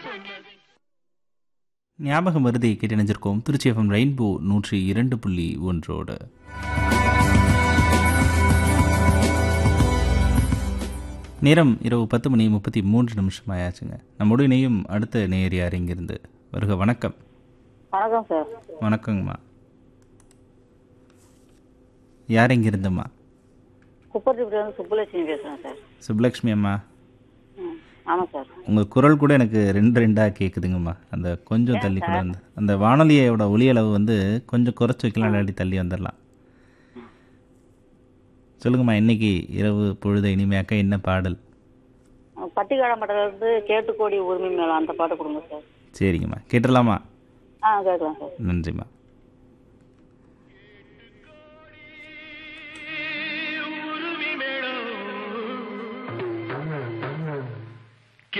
ஞாபகம் வருதை கேட்டணிஞ்சிருக்கோம் திருச்சி எஃப்எம் ரெயின்போ நூற்றி இரண்டு புள்ளி ஒன்றோடு நேரம் இரவு பத்து மணி முப்பத்தி மூன்று நிமிஷம் ஆயாச்சுங்க நம்மோடு இணையும் அடுத்த நேயர் யார் இங்கிருந்து வருக வணக்கம் வணக்கம் சார் வணக்கங்கம்மா யார் இங்கிருந்தம்மா குப்பத்திலிருந்து சுப்புலட்சுமி பேசுகிறேன் சார் சுப்புலக்ஷ்மி அம்மா ம் ஆமாம் சார் உங்கள் குரல் கூட எனக்கு ரெண்டு ரெண்டாக கேட்குதுங்கம்மா அந்த கொஞ்சம் தள்ளி கூட வந்து அந்த வானொலியோட ஒலி அளவு வந்து கொஞ்சம் குறைச்சி வைக்கலாம் இல்லாட்டி தள்ளி வந்துடலாம் சொல்லுங்கம்மா இன்னைக்கு இரவு பொழுது இனிமையாக்க என்ன பாடல் பட்டிக்காட மட்டத்திலிருந்து கேட்டுக்கோடி உரிமை மேலே அந்த பாட்டு கொடுங்க சார் சரிங்கம்மா கேட்டுடலாமா ஆ கேட்கலாம் சார் நன்றிம்மா